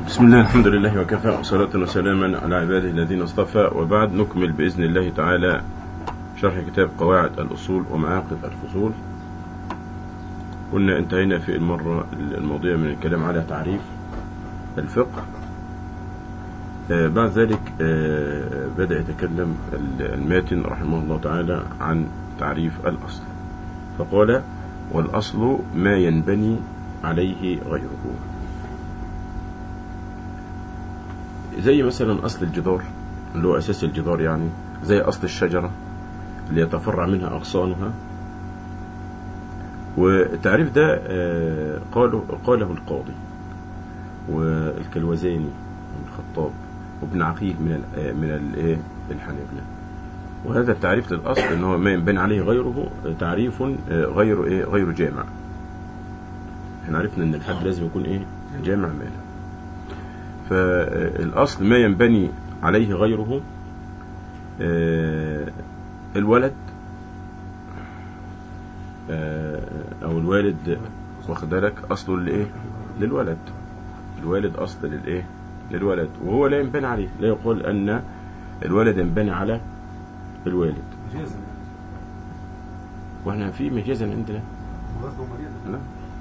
بسم الله الحمد لله وكفى وصلاة وسلاما على عباده الذين اصطفى وبعد نكمل بإذن الله تعالى شرح كتاب قواعد الأصول ومعاقد الفصول كنا انتهينا في المرة الماضية من الكلام على تعريف الفقه آه بعد ذلك آه بدأ يتكلم الماتن رحمه الله تعالى عن تعريف الأصل فقال والأصل ما ينبني عليه غيره زي مثلا أصل الجدار اللي هو أساس الجدار يعني زي أصل الشجرة اللي يتفرع منها أغصانها والتعريف ده قاله قاله القاضي والكلوزاني والخطاب وابن عقيل من ال من الايه الحنابلة وهذا التعريف للأصل ان هو ما ينبني عليه غيره تعريف غير ايه غير جامع احنا عرفنا ان الحد لازم يكون ايه جامع مانع فالأصل ما ينبني عليه غيره الولد أو الوالد واخد بالك أصله لإيه؟ للولد الوالد أصل للإيه؟ للولد وهو لا ينبني عليه لا يقول أن الولد ينبني على الوالد مجازا واحنا في مجازا عندنا لا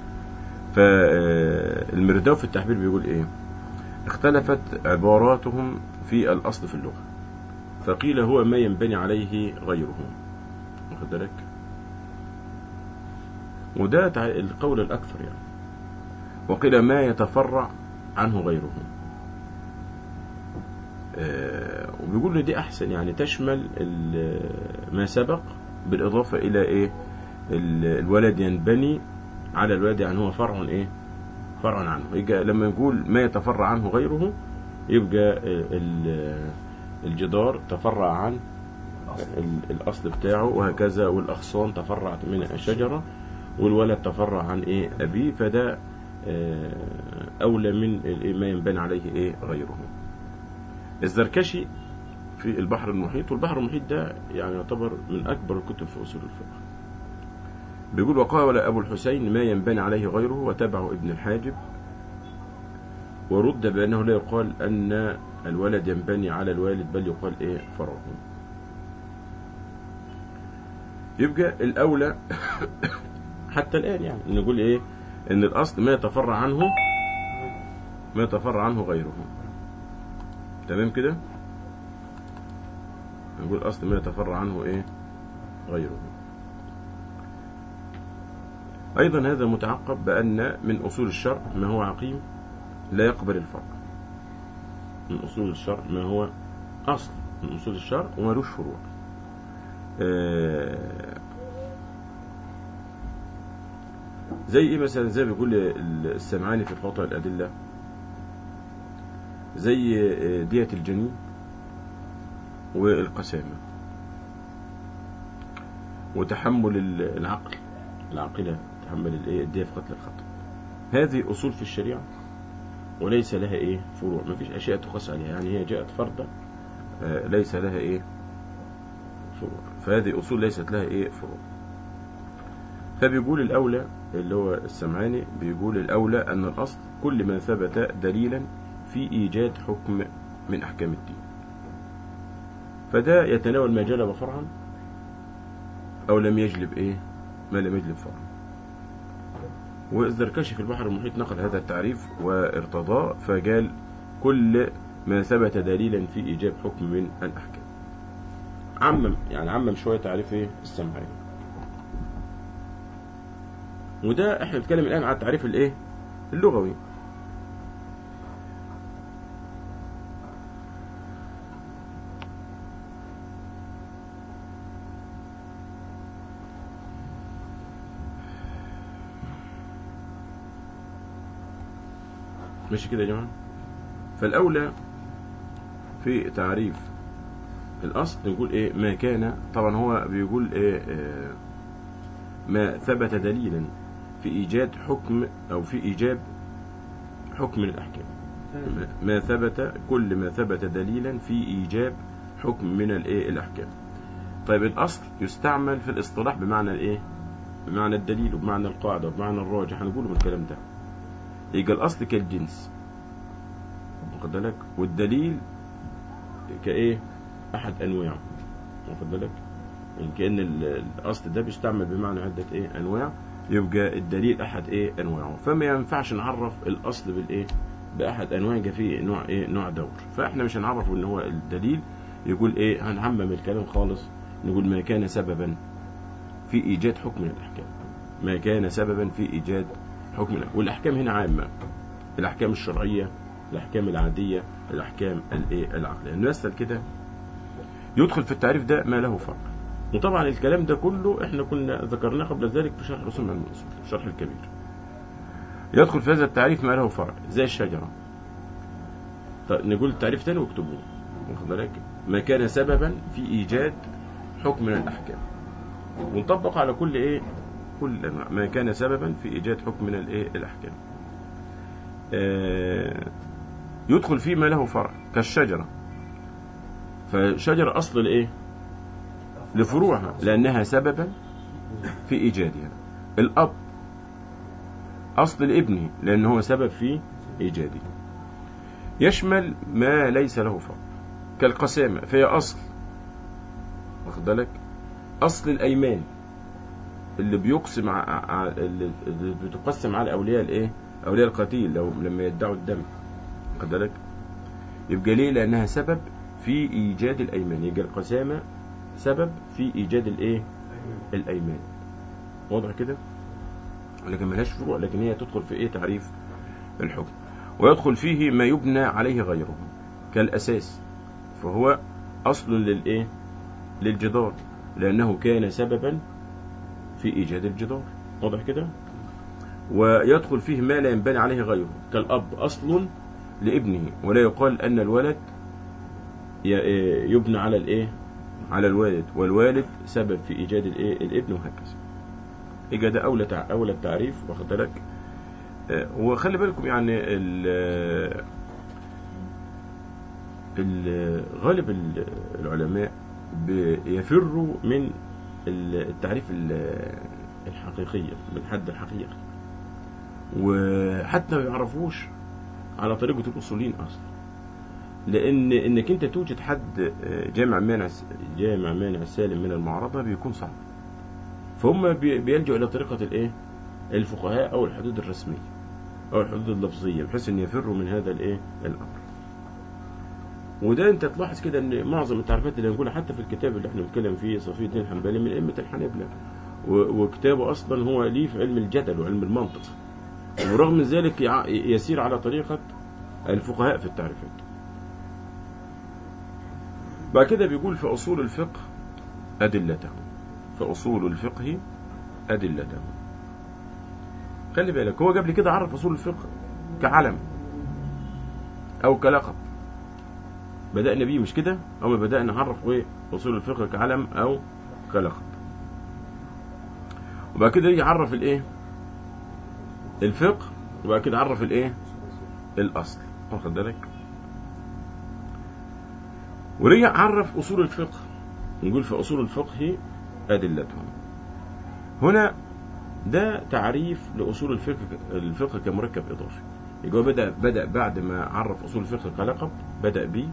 فالمرداوي في التحبير بيقول ايه اختلفت عباراتهم في الأصل في اللغة فقيل هو ما ينبني عليه غيره واخد بالك وده القول الأكثر يعني وقيل ما يتفرع عنه غيره آه وبيقول لي دي أحسن يعني تشمل ما سبق بالإضافة إلى إيه الولد ينبني على الولد يعني هو فرع إيه فرعا عنه يبقى لما يقول ما يتفرع عنه غيره يبقى الجدار تفرع عن الأصل بتاعه وهكذا والأغصان تفرعت من الشجرة والولد تفرع عن إيه أبيه فده أولى من ما ينبني عليه إيه غيره الزركشي في البحر المحيط والبحر المحيط ده يعني يعتبر من أكبر الكتب في أصول الفقه بيقول وقال أبو الحسين ما ينبني عليه غيره وتبعه ابن الحاجب ورد بأنه لا يقال أن الولد ينبني على الوالد بل يقال إيه فرعه يبقى الأولى حتى الآن يعني نقول إيه إن الأصل ما يتفرع عنه ما يتفرع عنه غيره تمام كده نقول الأصل ما يتفرع عنه إيه غيره أيضا هذا متعقب بأن من أصول الشرع ما هو عقيم لا يقبل الفرع من أصول الشرع ما هو أصل من أصول الشرع ومالوش فروع زي إيه مثلا زي بيقول السمعاني في قاطع الأدلة زي دية الجنين والقسامة وتحمل العقل العاقلة تحمل الايه الدية في قتل الخطأ هذه أصول في الشريعة وليس لها ايه فروع ما فيش أشياء تقاس عليها يعني هي جاءت فردا آه ليس لها ايه فروع فهذه أصول ليست لها ايه فروع فبيقول الأولى اللي هو السمعاني بيقول الأولى أن الأصل كل ما ثبت دليلا في إيجاد حكم من أحكام الدين فده يتناول ما جلب فرعا أو لم يجلب إيه ما لم يجلب فرعا والزركشي في البحر المحيط نقل هذا التعريف وارتضاه فقال كل ما ثبت دليلا في إيجاب حكم من الأحكام عمم يعني عمم شوية تعريف ايه السمعي وده احنا بنتكلم الآن على التعريف الايه اللغوي ماشي كده يا جماعة فالأولى في تعريف الأصل نقول إيه ما كان طبعا هو بيقول إيه, إيه ما ثبت دليلا في إيجاد حكم أو في إيجاب حكم من الأحكام ما ثبت كل ما ثبت دليلا في إيجاب حكم من الإيه الأحكام طيب الأصل يستعمل في الاصطلاح بمعنى الإيه بمعنى الدليل وبمعنى القاعدة وبمعنى الراجح هنقوله من الكلام ده يبقى الأصل كالجنس واخد بالك والدليل كايه احد انواعه واخد بالك يعني كان ال- الاصل ده بيستعمل بمعنى عده ايه انواع يبقى الدليل احد ايه انواعه فما ينفعش نعرف الاصل بالايه باحد انواع يبقى فيه نوع ايه نوع دور فاحنا مش هنعرفه ان هو الدليل يقول ايه هنعمم الكلام خالص نقول ما كان سببا في ايجاد حكم من الاحكام ما كان سببا في ايجاد حكم من الأحكام. والاحكام هنا عامه الاحكام الشرعيه الاحكام العاديه الاحكام الايه العقليه نمثل كده يدخل في التعريف ده ما له فرق وطبعا الكلام ده كله احنا كنا ذكرناه قبل ذلك في شرح رسوم علم الاصول الشرح الكبير يدخل في هذا التعريف ما له فرع زي الشجره طيب نقول التعريف تاني واكتبوه واخد بالك ما كان سببا في ايجاد حكم من الاحكام ونطبق على كل ايه كل الانواع ما كان سببا في ايجاد حكم من الايه الاحكام آه يدخل فيه ما له فرع كالشجره فالشجره اصل الايه لفروعها لانها سببا في ايجادها الاب اصل لابنه لانه هو سبب في ايجاده يشمل ما ليس له فرع كالقسامه فهي اصل واخد بالك اصل الايمان اللي بيقسم ع... ع... اللي اللي بتقسم على اولياء الايه اولياء القتيل لو لما يدعوا الدم واخد بالك يبقى ليه لانها سبب في ايجاد الايمان يبقى القسامه سبب في ايجاد الايه الايمان واضح كده لكن ملهاش فروع لكن هي تدخل في ايه تعريف الحكم ويدخل فيه ما يبنى عليه غيره كالاساس فهو اصل للايه للجدار لانه كان سببا في ايجاد الجدار واضح كده ويدخل فيه ما لا ينبني عليه غيره كالاب اصل لابنه ولا يقال ان الولد ي- يبنى على الايه على الوالد والوالد سبب في ايجاد الايه الابن وهكذا يبقى ده اولى تع... اولى التعريف واخد بالك آه، وخلي بالكم يعني ال ال- غالب ال- العلماء بيفروا من ال- التعريف ال- الحقيقية من حد الحقيقي وحتى ما يعرفوش على طريقة الأصوليين أصلا لأن إنك أنت توجد حد آه، جامع مانع جامع مانع سالم من المعارضة بيكون صعب فهم بي- بيلجأوا إلى طريقة الإيه؟ الفقهاء أو الحدود الرسمية أو الحدود اللفظية بحيث أن يفروا من هذا الإيه؟ الأمر وده انت تلاحظ كده ان معظم التعريفات اللي هنقولها حتى في الكتاب اللي احنا بنتكلم فيه صفي الدين الحنبلي من ائمه الحنابله و- وكتابه اصلا هو ليه في علم الجدل وعلم المنطق ورغم من ذلك يع- يسير على طريقه الفقهاء في التعريفات بعد كده بيقول في اصول الفقه ادلته في اصول الفقه ادلته خلي بالك هو قبل كده عرف اصول الفقه كعلم او كلقب بدأنا بيه مش كده أول ما بدأنا نعرف إيه أصول الفقه كعلم أو كلقب وبعد كده يجي يعرف الإيه الفقه وبعد كده عرف الإيه الأصل واخد بالك ورجع عرف أصول الفقه نقول في أصول الفقه أدلتهم هنا ده تعريف لأصول الفقه الفقه كمركب إضافي يبقى هو بدأ بدأ بعد ما عرف أصول الفقه كلقب بدأ بيه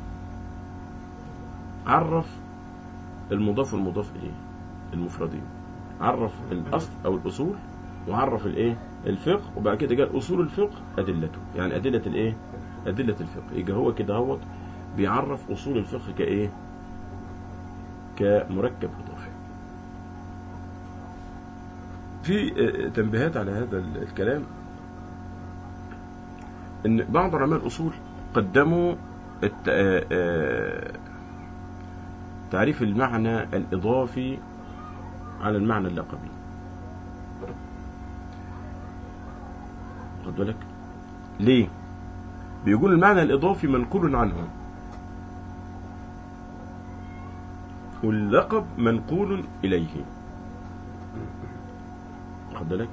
عرف المضاف والمضاف إليه المفردين عرف الأصل أو الأصول وعرف الإيه الفقه وبعد كده قال أصول الفقه أدلته يعني أدلة الإيه أدلة الفقه يبقى هو كده هو بيعرف أصول الفقه كإيه كمركب إضافي في آه، تنبيهات على هذا الكلام ان بعض علماء الاصول قدموا الت... آه، آه، تعريف المعنى الاضافي على المعنى اللقبي خد بالك ليه بيقول المعنى الاضافي منقول عنه واللقب منقول اليه خد بالك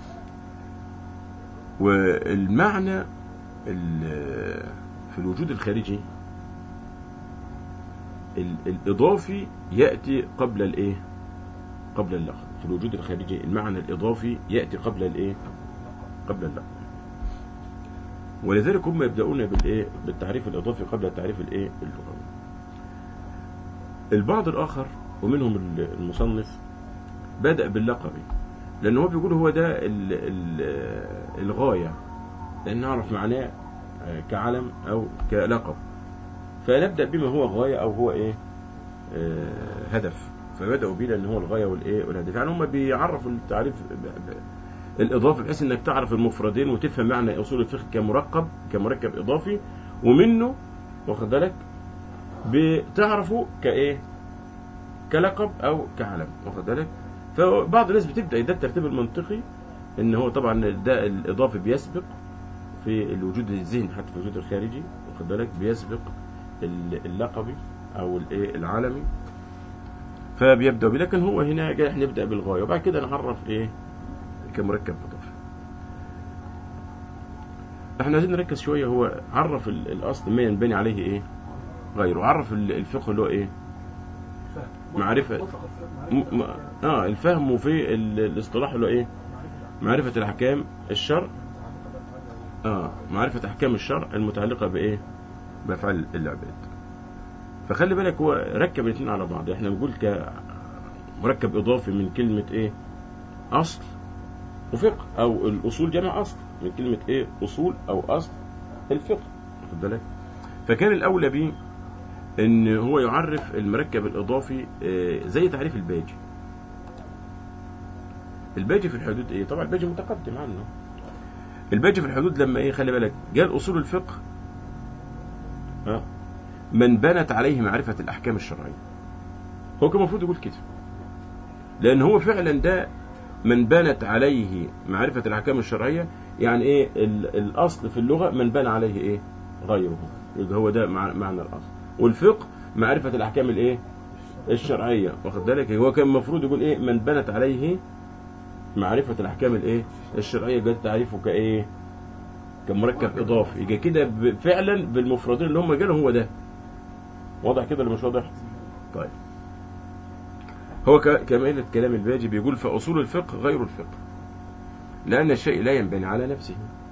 والمعنى ال- في الوجود الخارجي ال- الإضافي يأتي قبل الإيه؟ قبل اللقب في الوجود الخارجي المعنى الإضافي يأتي قبل الإيه؟ قبل اللقب ولذلك هم يبدأون بالايه بالتعريف الإضافي قبل التعريف الايه اللغوي البعض الآخر ومنهم المصنف بدأ باللقب لأن هو بيقول هو ده ال ال الغاية لأن نعرف معناه كعلم أو كلقب فنبدأ بما هو غاية أو هو إيه آه هدف فبدأوا بيه لأن هو الغاية والإيه والهدف يعني هم بيعرفوا التعريف الإضافي بحيث إنك تعرف المفردين وتفهم معنى أصول الفقه كمركب كمركب إضافي ومنه واخد بالك بتعرفه كإيه كلقب أو كعلم واخد بالك فبعض الناس بتبدأ ده الترتيب المنطقي إن هو طبعا ده الإضافي بيسبق في الوجود الذهني حتى في الوجود الخارجي واخد بالك بيسبق اللقبي او الايه العالمي فبيبدا بيه لكن هو هنا جاي احنا نبدا بالغايه وبعد كده نعرف ايه كمركب اضافي احنا عايزين نركز شويه هو عرف الاصل ما ينبني عليه ايه غيره عرف الفقه اللي هو ايه معرفه م... اه الفهم وفي الاصطلاح اللي هو ايه معرفه الاحكام الشرع اه معرفه احكام الشرع المتعلقه بايه بافعال العباد فخلي بالك هو ركب الاثنين على بعض احنا بنقول كمركب اضافي من كلمة ايه اصل وفقه او الاصول جمع اصل من كلمة ايه اصول او اصل الفقه خد بالك فكان الاولى بيه ان هو يعرف المركب الاضافي اه زي تعريف الباجي الباجي في الحدود ايه طبعا الباجي متقدم عنه الباجي في الحدود لما ايه خلي بالك جاء اصول الفقه اه من بنت عليه معرفة الأحكام الشرعية هو كان المفروض يقول كده لأن هو فعلا ده من بنت عليه معرفة الأحكام الشرعية يعني إيه الأصل في اللغة من بنى عليه إيه غيره يبقى هو ده معنى الأصل والفقه معرفة الأحكام الإيه الشرعية واخد بالك هو كان المفروض يقول إيه من بنت عليه معرفة الأحكام الإيه الشرعية جت تعريفه كإيه كمركب إضافي يبقى كده فعلا بالمفردين اللي هم جالهم هو ده واضح كده اللي مش واضح طيب هو كمالة كلام الباجي بيقول فأصول الفقه غير الفقه لأن الشيء لا ينبني على نفسه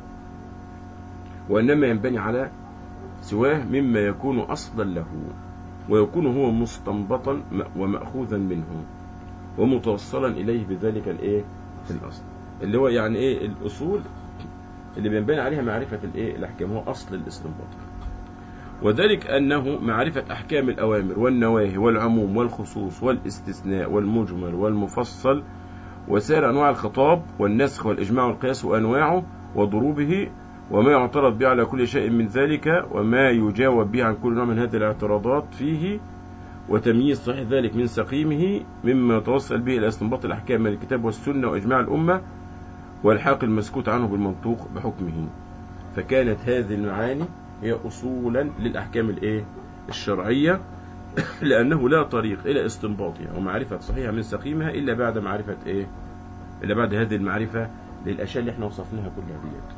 وإنما ينبني على سواه مما يكون أصلا له ويكون هو مستنبطا ومأخوذا منه ومتوصلا إليه بذلك الإيه الأصل اللي هو يعني إيه الأصول اللي بينبني عليها معرفة الإيه الأحكام هو أصل الاستنباط وذلك أنه معرفة أحكام الأوامر والنواهي والعموم والخصوص والاستثناء والمجمل والمفصل وسائر أنواع الخطاب والنسخ والإجماع والقياس وأنواعه وضروبه وما يعترض به على كل شيء من ذلك وما يجاوب به عن كل نوع من هذه الاعتراضات فيه وتمييز صحيح ذلك من سقيمه مما يتوصل به إلى استنباط الأحكام من الكتاب والسنة وإجماع الأمة والحاق المسكوت عنه بالمنطوق بحكمه فكانت هذه المعاني هي أصولا للأحكام الإيه الشرعية لأنه لا طريق إلى استنباطها ومعرفة صحيحة من سقيمها إلا بعد معرفة إيه إلا بعد هذه المعرفة للأشياء اللي احنا وصفناها كلها ديت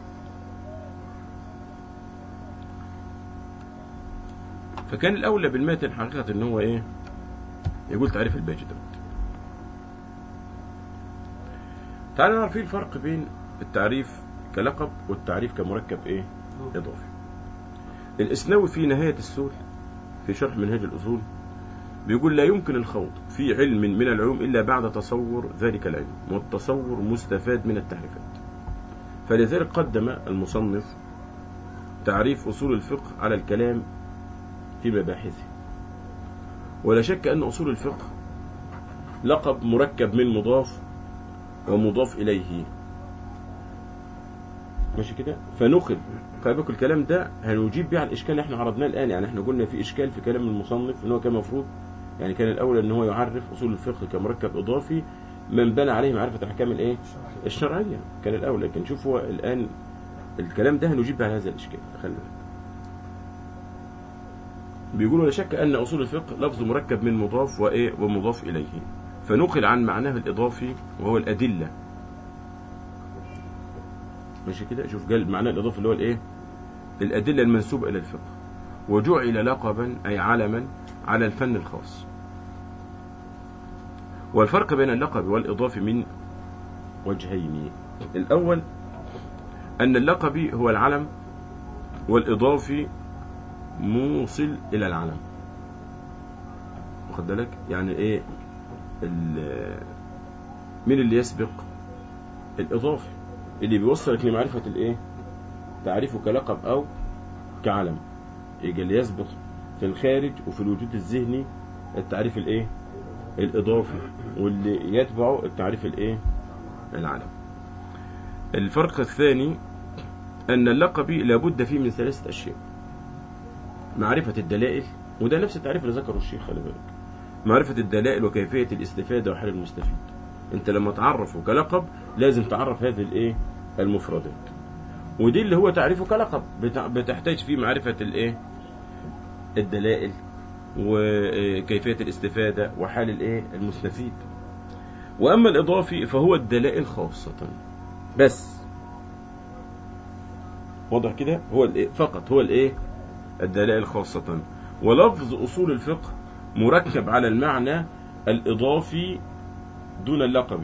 فكان الأولى بالماتن حقيقة إن هو إيه يقول تعريف الباجي دوت تعالى نعرف فيه الفرق بين التعريف كلقب والتعريف كمركب إيه إضافي الإسناوي في نهاية السول في شرح منهج الأصول بيقول لا يمكن الخوض في علم من العلوم إلا بعد تصور ذلك العلم والتصور مستفاد من التعريفات فلذلك قدم المصنف تعريف أصول الفقه على الكلام في مباحثه ولا شك أن أصول الفقه لقب مركب من مضاف ومضاف إليه ماشي كده فنخذ خلي بالكم الكلام ده هنجيب بيه على الاشكال اللي احنا عرضناه الان يعني احنا قلنا في اشكال في كلام المصنف ان هو كان المفروض يعني كان الاولى ان هو يعرف اصول الفقه كمركب اضافي من بنى عليه معرفه الاحكام الايه الشرعيه كان الاولى لكن شوف هو الان الكلام ده هنجيب على هذا الاشكال خلي بالك بيقولوا لا شك ان اصول الفقه لفظ مركب من مضاف وايه ومضاف اليه فنقل عن معناه الاضافي وهو الادله ماشي كده شوف قال معناه الاضافي اللي هو الايه الادله المنسوبه الى الفقه وجعل لقبا اي علما على الفن الخاص والفرق بين اللقب والاضافي من وجهين الاول أن اللقبي هو العلم والإضافي موصل إلى العلم واخد بالك يعني إيه ال- مين اللي يسبق الإضافي اللي بيوصلك لمعرفة الإيه تعريفه كلقب أو كعلم يجي اللي يسبق في الخارج وفي الوجود الذهني التعريف الإيه الإضافي واللي يتبعه التعريف الإيه العلم الفرق الثاني أن اللقب لابد فيه من ثلاثة أشياء معرفة الدلائل وده نفس التعريف اللي ذكره الشيخ خلي بالك معرفة الدلائل وكيفية الاستفادة وحال المستفيد انت لما تعرفه كلقب لازم تعرف هذه الايه المفردات ودي اللي هو تعريفه كلقب بتع- بتحتاج فيه معرفة الايه الدلائل وكيفية الاستفادة وحال الايه المستفيد واما الاضافي فهو الدلائل خاصة بس واضح كده هو الايه فقط هو الايه الدلائل خاصة ولفظ اصول الفقه مركب على المعنى الاضافي دون اللقب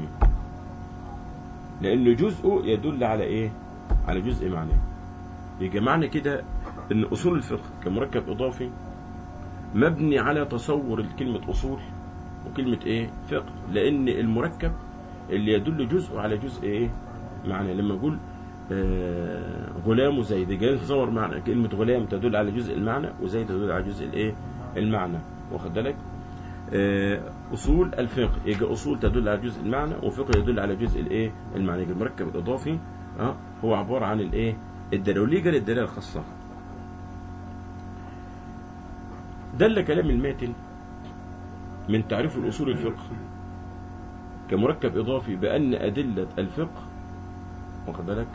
لأن جزءه يدل على إيه؟ على جزء معناه يبقى معنى كده إن أصول الفقه كمركب إضافي مبني على تصور كلمة أصول وكلمة إيه؟ فقه لأن المركب اللي يدل جزءه على جزء إيه؟ معنى لما أقول آه غلام وزيد جاي نتصور معنى كلمة غلام تدل على جزء المعنى وزيد تدل على جزء الإيه؟ المعنى واخد بالك؟ آه، اصول الفقه يجي اصول تدل على جزء المعنى وفقه يدل على جزء الايه المعنى يجي المركب الاضافي اه هو عباره عن الايه الدلاله وليه قال الدلاله الخاصه دل كلام الماتن من تعريف الاصول الفقه كمركب اضافي بان ادله الفقه واخد بالك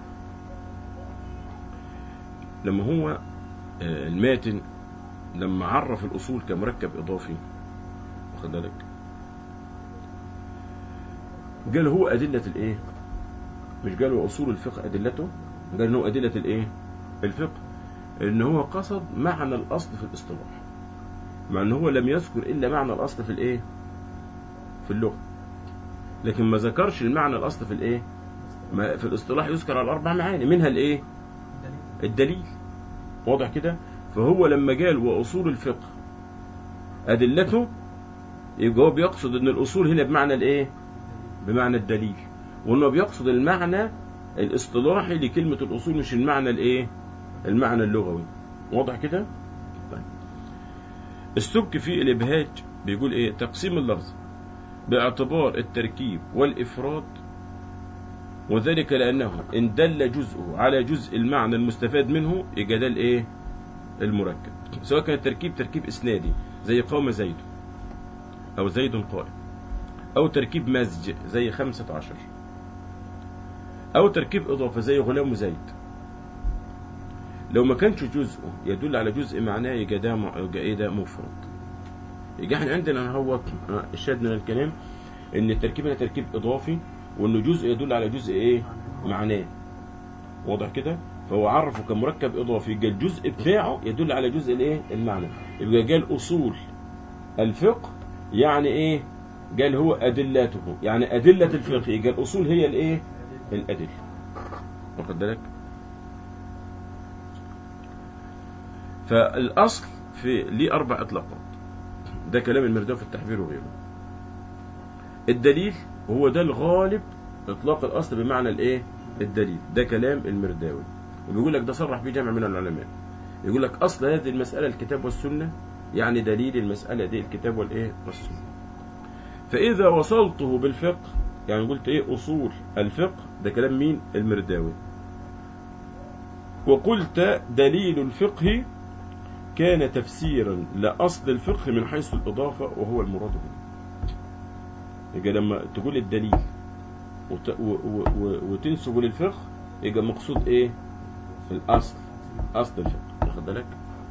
لما هو آه، الماتن لما عرف الاصول كمركب اضافي واخد بالك قال هو أدلة الإيه؟ مش قالوا أصول الفقه أدلته؟ قال إن هو أدلة الإيه؟ الفقه إن هو قصد معنى الأصل في الاصطلاح مع إن هو لم يذكر إلا معنى الأصل في الإيه؟ في اللغة لكن ما ذكرش المعنى الأصل في الإيه؟ ما في الاصطلاح يذكر على أربع معاني منها الإيه؟ الدليل واضح كده؟ فهو لما قال وأصول الفقه أدلته يبقى هو بيقصد ان الاصول هنا بمعنى الايه بمعنى الدليل وانه بيقصد المعنى الاصطلاحي لكلمة الاصول مش المعنى الايه المعنى اللغوي واضح كده طيب السبك في الابهاج بيقول ايه تقسيم اللفظ باعتبار التركيب والافراد وذلك لانه ان دل جزءه على جزء المعنى المستفاد منه يبقى ده الايه المركب سواء كان التركيب تركيب اسنادي زي قام زيد أو زيد قائم أو تركيب مزج زي خمسة عشر أو تركيب إضافة زي غلام زيد لو ما كانش جزءه يدل على جزء معناه يبقى ده م- يبقى إيه ده مفرد يبقى احنا عندنا هو الشاهد من الكلام إن التركيب هنا تركيب إضافي وإنه جزء يدل على جزء إيه معناه واضح كده فهو عرفه كمركب إضافي يبقى الجزء بتاعه يدل على جزء الإيه المعنى يبقى قال أصول الفقه يعني ايه قال هو ادلته يعني ادله الفقه قال الاصول هي الايه الادله واخد بالك فالاصل في ليه اربع اطلاقات ده كلام المرداوي في التحبير وغيره الدليل وهو ده الغالب اطلاق الاصل بمعنى الايه الدليل ده كلام المرداوي وبيقول لك ده صرح به جمع من العلماء يقول لك اصل هذه المساله الكتاب والسنه يعني دليل المساله دي الكتاب والايه والسنه فإذا وصلته بالفقه يعني قلت إيه أصول الفقه ده كلام مين المرداوي وقلت دليل الفقه كان تفسيرا لأصل الفقه من حيث الإضافة وهو المراد هنا يبقى لما تقول الدليل وت... و... و... و... وتنسب للفقه يبقى مقصود إيه الأصل أصل الفقه واخد بالك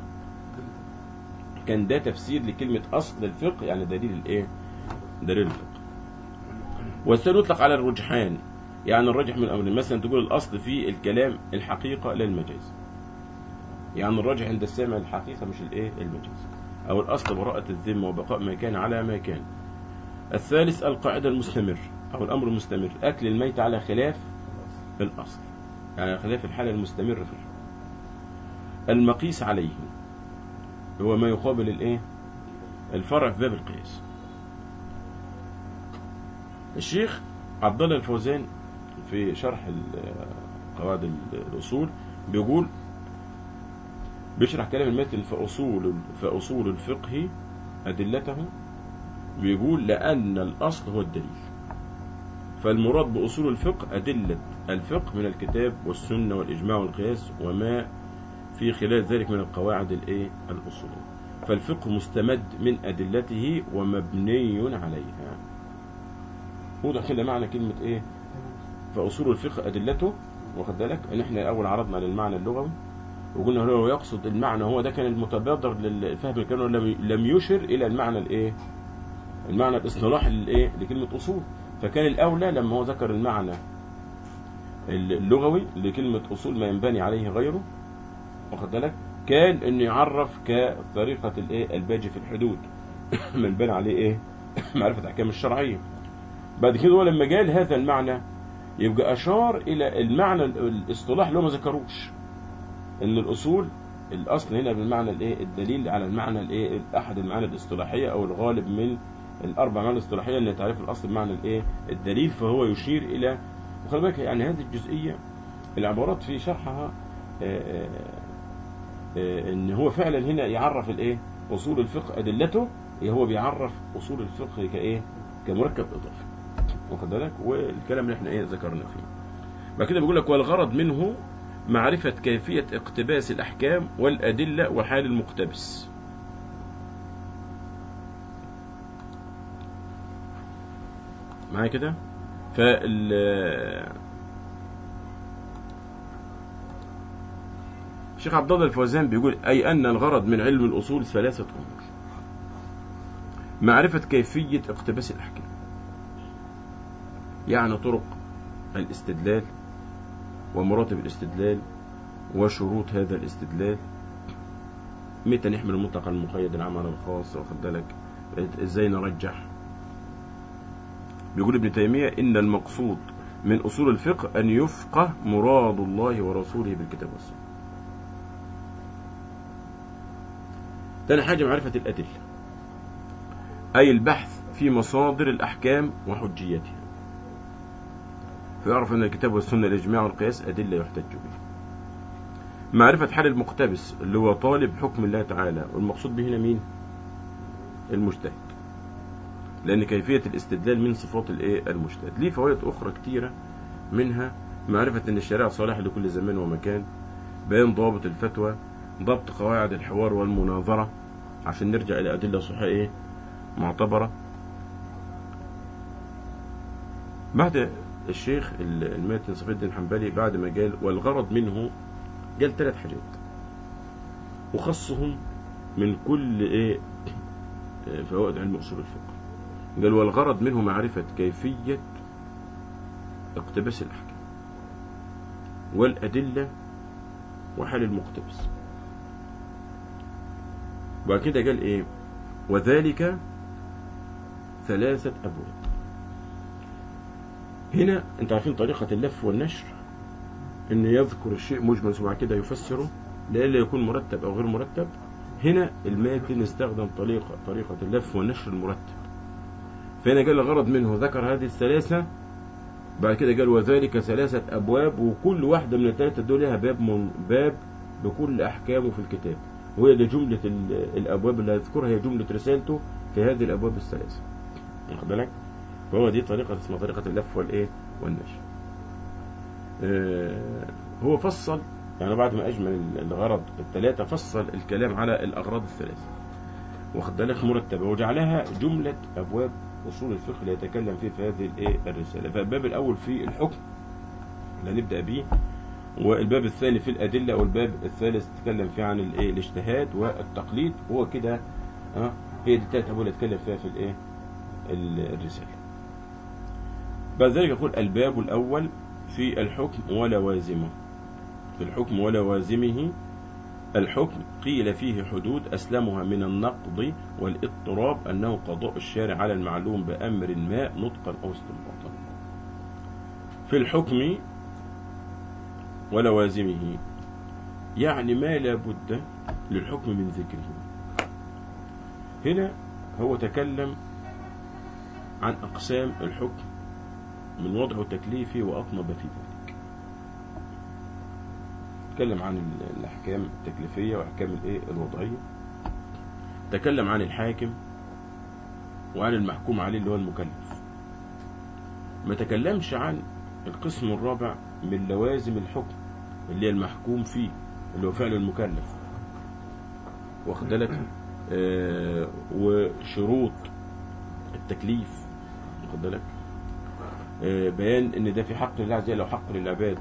كان ده تفسير لكلمة أصل الفقه يعني دليل الإيه دليل الفقه والثاني يطلق على الرجحان يعني الرجح من الأمرين مثلا تقول الأصل في الكلام الحقيقة لا المجاز يعني الراجح عند السامع الحقيقة مش الايه المجاز أو الأصل براءة الذمة وبقاء ما كان على ما كان الثالث القاعدة المستمر أو الأمر المستمر أكل الميت على خلاف الأصل يعني خليها في الحالة المستمرة في الحكم المقيس عليه هو ما يقابل الايه الفرع في باب القياس الشيخ عبد الله الفوزان في شرح ال- قواعد ال- الأصول بيقول بيشرح كلام المتن في أصول في أصول الفقه أدلته بيقول لأن الأصل هو الدليل فالمراد بأصول الفقه أدلة الفقه من الكتاب والسنة والإجماع والقياس وما في خلال ذلك من القواعد الإيه الأصولية فالفقه مستمد من أدلته ومبني عليها وضع كده معنى كلمة إيه فأصول الفقه أدلته واخد بالك إن إحنا أول عرضنا للمعنى اللغوي وقلنا هو يقصد المعنى هو ده كان المتبادر للفهم الكلام لم لم يشر إلى المعنى الإيه المعنى الاصطلاحي للإيه لكلمة أصول فكان الأولى لما هو ذكر المعنى اللغوي لكلمة أصول ما ينبني عليه غيره واخد بالك كان انه يعرف كطريقة الايه الباجي في الحدود من بنى عليه ايه معرفة الاحكام الشرعية بعد كده هو لما قال هذا المعنى يبقى اشار الى المعنى الاصطلاح اللي هو ما ذكروش ان الاصول الاصل هنا بالمعنى الايه الدليل على المعنى الايه احد المعاني الاصطلاحيه او الغالب من الاربع معاني الاصطلاحيه اللي تعرف الاصل بمعنى الايه الدليل فهو يشير الى وخلي بالك يعني هذه الجزئيه العبارات في شرحها آآ آآ ان هو فعلا هنا يعرف الايه اصول الفقه ادلته هو بيعرف اصول الفقه كايه كمركب اضافي واخد بالك والكلام اللي احنا ايه ذكرنا فيه بعد كده بيقول لك والغرض منه معرفة كيفية اقتباس الأحكام والأدلة وحال المقتبس معايا كده فال الشيخ عبد الله الفوزان بيقول أي أن الغرض من علم الأصول ثلاثة أمور معرفة كيفية اقتباس الأحكام يعني طرق الاستدلال ومراتب الاستدلال وشروط هذا الاستدلال متى نحمل المطلق على المقيد العام على الخاص واخد بالك ازاي نرجح بيقول ابن تيمية ان المقصود من اصول الفقه ان يفقه مراد الله ورسوله بالكتاب والسنة تاني حاجة معرفة الأدلة أي البحث في مصادر الأحكام وحجيتها فيعرف أن الكتاب والسنة الإجماع والقياس أدلة يحتج بها معرفة حال المقتبس اللي هو طالب حكم الله تعالى والمقصود به هنا مين المجتهد لأن كيفية الاستدلال من صفات الايه المجتهد ليه فوائد أخرى كتيرة منها معرفة أن الشريعة صالحة لكل زمان ومكان بيان ضابط الفتوى ضبط قواعد الحوار والمناظرة عشان نرجع إلى أدلة صحيحة إيه معتبرة بعد الشيخ الماتن صفي الدين الحنبلي بعد ما قال والغرض منه قال ثلاث حاجات وخصهم من كل ايه فوائد علم اصول الفقه قال والغرض منه معرفة كيفية اقتباس الأحكام والأدلة وحال المقتبس وبعد كده قال ايه وذلك ثلاثة أبواب هنا انت عارفين طريقة اللف والنشر ان يذكر الشيء مجمل وبعد كده يفسره لئلا يكون مرتب او غير مرتب هنا الماتن استخدم طريقة طريقة اللف والنشر المرتب فهنا قال الغرض منه ذكر هذه الثلاثة بعد كده قال وذلك ثلاثة أبواب وكل واحدة من الثلاثة دول لها باب من باب بكل أحكامه في الكتاب وهي دي جملة الأبواب اللي هذكرها هي جملة رسالته في هذه الأبواب الثلاثة واخد بالك فهو دي طريقة اسمها طريقة اللف والإيه والنشر آه هو فصل يعني بعد ما أجمل الغرض الثلاثة فصل الكلام على الأغراض الثلاثة واخد بالك مرتبة وجعلها جملة أبواب أصول الفقه اللي يتكلم فيه في هذه الإيه الرسالة فالباب الأول في الحكم اللي هنبدأ به والباب الثاني في الأدلة والباب الثالث تتكلم فيه عن الإيه الاجتهاد والتقليد هو كده ها هي دي الثلاث أبواب اللي اتكلم فيها في الإيه الرسالة بعد ذلك يقول الباب الأول في الحكم ولوازمه في الحكم ولوازمه الحكم قيل فيه حدود أسلمها من النقض والاضطراب أنه قضاء الشارع على المعلوم بأمر ما نطقا أو استنباطا في الحكم ولوازمه يعني ما لا بد للحكم من ذكره هنا هو تكلم عن أقسام الحكم من وضعه تكليفي وأطنب في ذلك تكلم عن الأحكام التكليفية وأحكام الإيه الوضعية تكلم عن الحاكم وعن المحكوم عليه اللي هو المكلف ما تكلمش عن القسم الرابع من لوازم الحكم اللي هي المحكوم فيه اللي هو فعل المكلف واخد بالك آه وشروط التكليف واخد بالك آه بيان ان ده في حق لله عز وجل وحق للعباد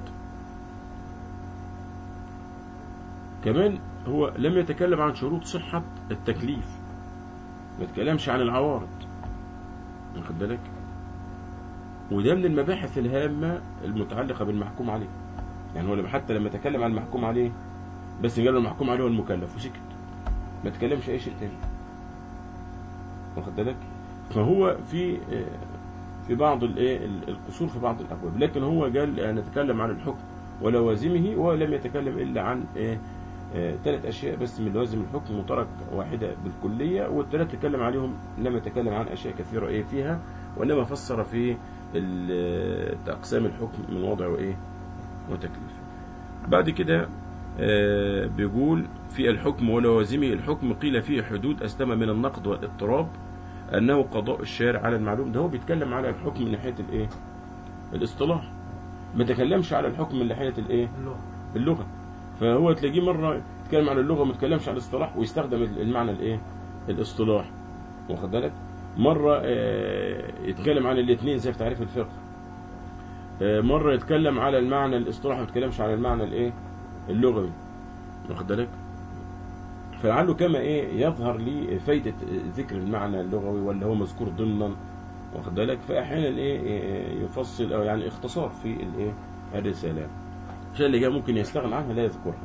كمان هو لم يتكلم عن شروط صحة التكليف ما تكلمش عن العوارض واخد بالك وده من المباحث الهامة المتعلقة بالمحكوم عليه يعني هو لما حتى لما تكلم عن المحكوم عليه بس قال المحكوم عليه هو المكلف وسكت ما تكلمش اي شيء تاني واخد بالك فهو في في بعض الايه القصور في بعض الابواب لكن هو قال نتكلم عن الحكم ولوازمه ولم يتكلم الا عن ايه ثلاث أشياء بس من لوازم الحكم وترك واحدة بالكلية والثلاث تكلم عليهم لم يتكلم عن أشياء كثيرة إيه فيها وإنما فسر في أقسام الحكم من وضعه إيه وتكليف بعد كده آه بيقول في الحكم ولوازمه الحكم قيل فيه حدود أسلم من النقد والاضطراب أنه قضاء الشارع على المعلوم ده هو بيتكلم على الحكم من ناحية الإيه الاصطلاح ما تكلمش على الحكم من ناحية الإيه اللغة فهو تلاقيه مرة يتكلم عن اللغة ما يتكلمش عن الاصطلاح ويستخدم المعنى الايه الاصطلاح واخد بالك مرة يتكلم عن الاثنين زي في تعريف الفقه مرة يتكلم على المعنى الاصطلاح ما يتكلمش على المعنى الايه اللغوي واخد بالك فلعله كما ايه يظهر لي فايدة ذكر المعنى اللغوي ولا هو مذكور ضمنا واخد بالك فاحيانا ايه يفصل او يعني اختصار في الايه الرسالة الشيء اللي جاي ممكن يستغنى عنها لا يذكرها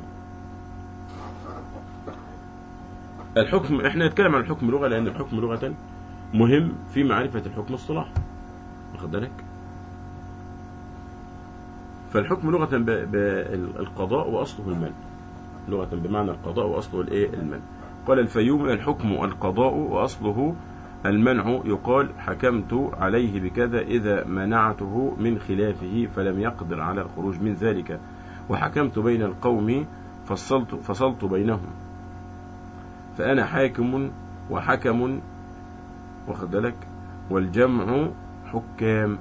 الحكم احنا نتكلم عن الحكم لغة لأن الحكم لغة مهم في معرفة الحكم اصطلاح واخد بالك فالحكم لغة بالقضاء وأصله المنع لغة بمعنى القضاء وأصله الايه المنع قال الفيوم الحكم القضاء وأصله المنع يقال حكمت عليه بكذا إذا منعته من خلافه فلم يقدر على الخروج من ذلك وحكمت بين القوم فصلت, فصلت بينهم فأنا حاكم وحكم واخد بالك والجمع حكام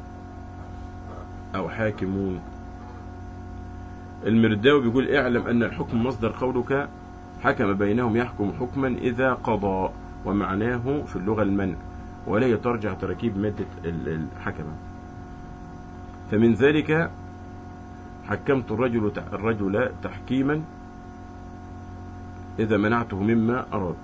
أو حاكمون المرداوي بيقول اعلم أن الحكم مصدر قولك حكم بينهم يحكم حكما إذا قضى ومعناه في اللغة المنع ولا ترجع تركيب مادة الحكمة فمن ذلك حكمت الرجل الرجل تحكيما إذا منعته مما أراد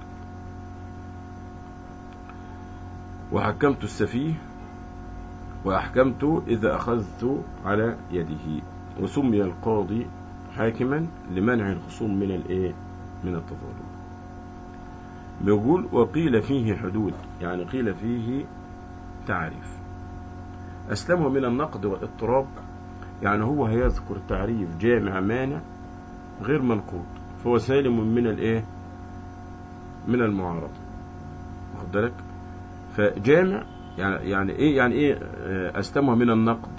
وحكمت السفيه وأحكمت إذا أخذت على يده وسمي القاضي حاكما لمنع الخصوم من الايه من التظالم بيقول وقيل فيه حدود يعني قيل فيه تعريف أسلمه من النقد والاضطراب يعني هو هيذكر تعريف جامع مانع غير منقوض فهو سالم من الايه من المعارضة واخد بالك فجامع يعني يعني ايه يعني ايه أسلمه من النقد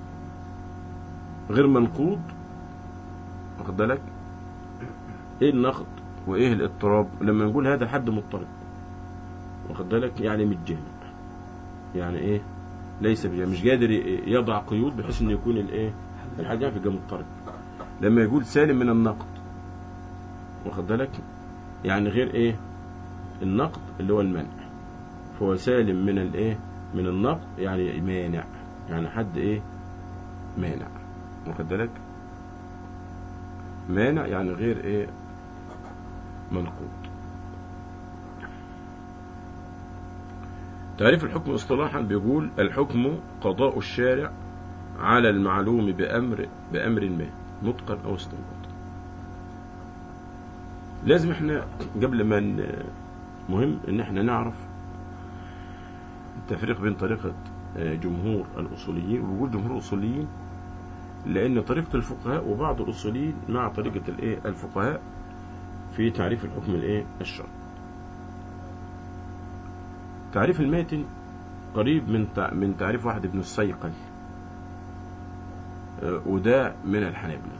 غير منقوض واخد بالك ايه النقد وايه الاضطراب لما نقول هذا حد مضطرب واخد بالك يعني مش جامع يعني ايه ليس بجامع مش قادر يضع قيود بحيث انه يكون الايه الحاجة في مضطرب لما يقول سالم من النقد واخد بالك يعني غير ايه النقد اللي هو المنع فهو سالم من الايه من النقد يعني مانع يعني حد ايه مانع واخد بالك مانع يعني غير ايه منقوض تعريف الحكم اصطلاحا بيقول الحكم قضاء الشارع على المعلوم بأمر بأمر ما نطقا أو استنباطا لازم احنا قبل ما مهم ان احنا نعرف التفريق بين طريقة جمهور الأصوليين ووجود جمهور الأصوليين لأن طريقة الفقهاء وبعض الأصوليين مع طريقة الإيه الفقهاء في تعريف الحكم الإيه الشرعي تعريف الماتن قريب من تع- من تعريف واحد ابن الصيقل آه، وده من الحنابلة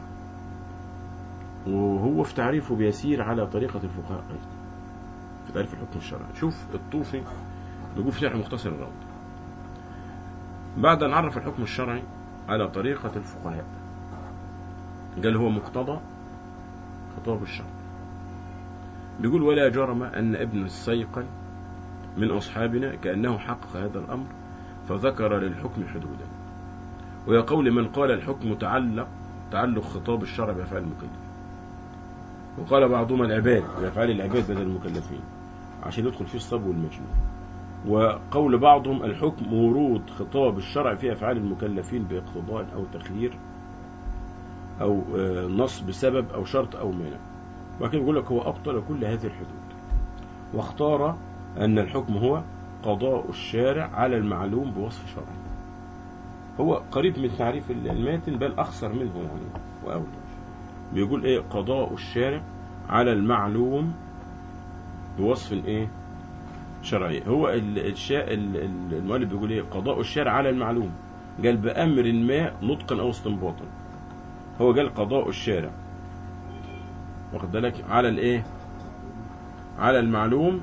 وهو في تعريفه بيسير على طريقة الفقهاء أيضا في تعريف الحكم الشرعي شوف الطوفي بيقول في شرح مختصر الروض بعد أن عرف الحكم الشرعي على طريقة الفقهاء قال هو مقتضى خطاب الشرع بيقول ولا جرم أن ابن الصيقل من أصحابنا كأنه حقق هذا الأمر فذكر للحكم حدودا وهي قول من قال الحكم تعلق تعلق خطاب الشرع بأفعال المكلف وقال بعضهم العباد بأفعال العباد بدل المكلفين عشان يدخل فيه الصب والمجنون وقول بعضهم الحكم ورود خطاب الشرع في أفعال المكلفين باقتضاء أو تخيير أو آه، نص بسبب أو شرط أو مانع وكان يقول لك هو أبطل كل هذه الحدود واختار أن الحكم هو قضاء الشارع على المعلوم بوصف شرعي هو قريب من تعريف الماتن بل أخصر منه يعني وأولى بيقول إيه قضاء الشارع على المعلوم بوصف إيه شرعي هو ال- الشا... ال- ال- المؤلف بيقول إيه قضاء الشارع على المعلوم قال بأمر ما نطقا أو استنباطا هو قال قضاء الشارع واخد بالك على الإيه على المعلوم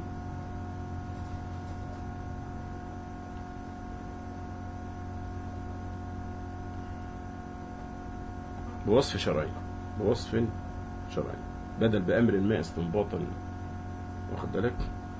بوصف شرعي بوصف شرعي بدل بأمر ما استنباطا واخد بالك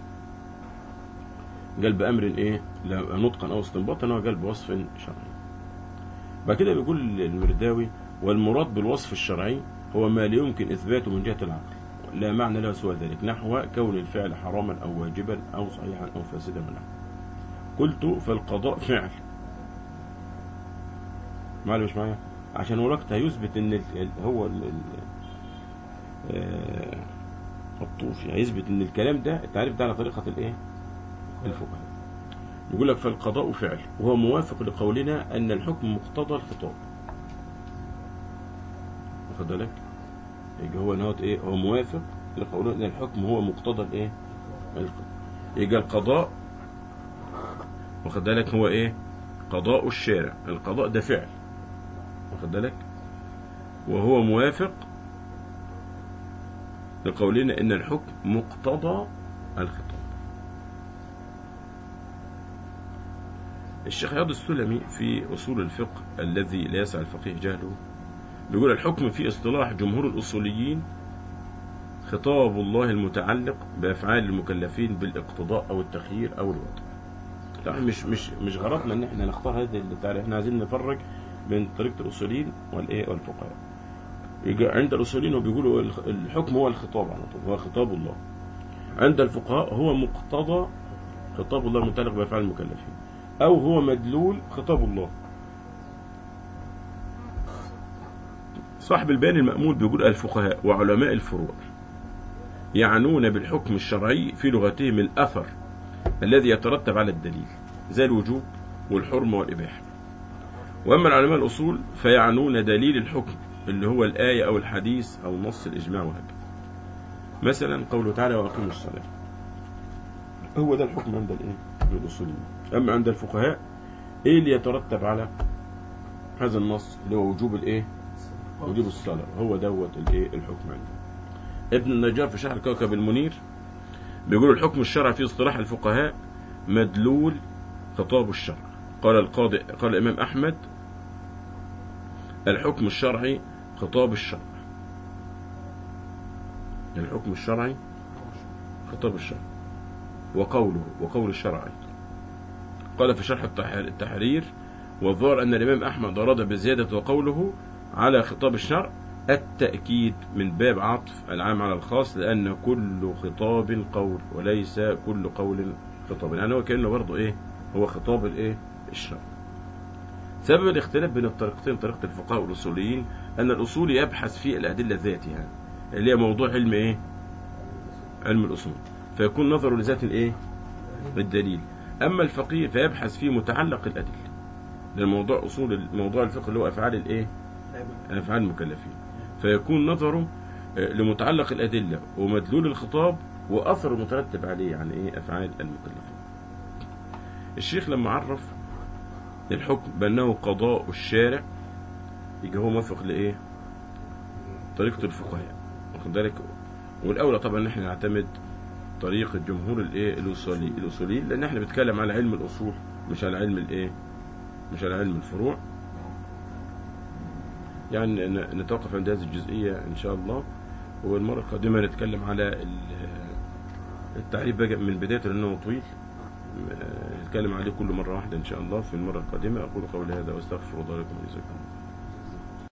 قال بأمر ايه لا نطقا أو استنباطا هو قال بوصف شرعي بعد كده بيقول المرداوي والمراد بالوصف الشرعي هو ما لا يمكن إثباته من جهة العقل لا معنى له سوى ذلك نحو كون الفعل حراما أو واجبا أو صحيحا أو فاسدا منه قلت فالقضاء فعل معلش مش معايا عشان وقتها يثبت ان ال- ال- هو ال- ال- آه، الطوفي هيثبت ان الكلام ده التعريف ده على طريقة الايه الفقهاء يقول لك فالقضاء فعل وهو موافق لقولنا ان الحكم مقتضى الخطاب واخد بالك يبقى هو نهوت ايه هو موافق لقولنا ان الحكم هو مقتضى الايه الخطاب يبقى القضاء واخد بالك هو ايه قضاء الشارع القضاء ده فعل واخد بالك وهو موافق لقولنا ان الحكم مقتضى الخطاب الشيخ عياض السلمي في اصول الفقه الذي لا يسع الفقيه جهله بيقول الحكم في اصطلاح جمهور الاصوليين خطاب الله المتعلق بافعال المكلفين بالاقتضاء او التخيير او الوضع طبعا مش مش مش غرضنا ان احنا نختار هذه التعريف احنا عايزين نفرق بين طريقه الاصوليين والايه والفقهاء يجي عند الاصوليين بيقولوا الخ- الحكم هو الخطاب على طول هو خطاب الله عند الفقهاء هو مقتضى خطاب الله المتعلق بافعال المكلفين او هو مدلول خطاب الله صاحب البيان المأمول بيقول الفقهاء وعلماء الفروع يعنون بالحكم الشرعي في لغتهم الأثر الذي يترتب على الدليل زي الوجوب والحرمة والإباحة وأما العلماء الأصول فيعنون دليل الحكم اللي هو الآية أو الحديث أو نص الإجماع وهكذا مثلا قوله تعالى وأقيموا الصلاة هو ده الحكم عند الإيه؟ عند الأصوليين أما عند الفقهاء إيه اللي يترتب على هذا النص اللي هو وجوب الإيه؟ وجوب الصلاة هو دوت الإيه؟ الحكم عنده ابن النجار في شرح الكوكب المنير بيقول الحكم الشرعي في اصطلاح الفقهاء مدلول خطاب الشرع قال القاضي قال الإمام أحمد الحكم الشرعي خطاب الشرع الحكم الشرعي خطاب الشرع وقوله وقول الشرع أيضا قال في شرح التح- التحرير والظاهر أن الإمام أحمد أراد بزيادة وقوله على خطاب الشرع التأكيد من باب عطف العام على الخاص لأن كل خطاب قول وليس كل قول خطاب يعني هو كأنه برضه إيه هو خطاب الإيه الشرع سبب الاختلاف بين الطريقتين طريقة الفقهاء والأصوليين أن الأصول يبحث في الأدلة ذاتها اللي هي موضوع علم إيه علم الأصول فيكون نظره لذات الإيه الدليل أما الفقيه فيبحث في متعلق الأدلة للموضوع أصول موضوع الفقه اللي هو أفعال الإيه أفعال المكلفين فيكون نظره آه، لمتعلق الأدلة ومدلول الخطاب وأثر المترتب عليه يعني إيه أفعال المكلفين الشيخ لما عرف الحكم بأنه قضاء الشارع يبقى هو موافق لإيه طريقة الفقهاء واخد بالك والأولى طبعا إن احنا نعتمد طريقة جمهور الإيه الأصولي الأصوليين لأن احنا بنتكلم على علم الأصول مش على علم الإيه مش على علم الفروع يعني ن- نتوقف عند هذه الجزئية إن شاء الله والمرة القادمة نتكلم على ال- التعريف بقى من بداية لأنه طويل آه، نتكلم عليه كل مرة واحدة إن شاء الله في المرة القادمة أقول قولي هذا وأستغفر الله لكم وجزاكم الله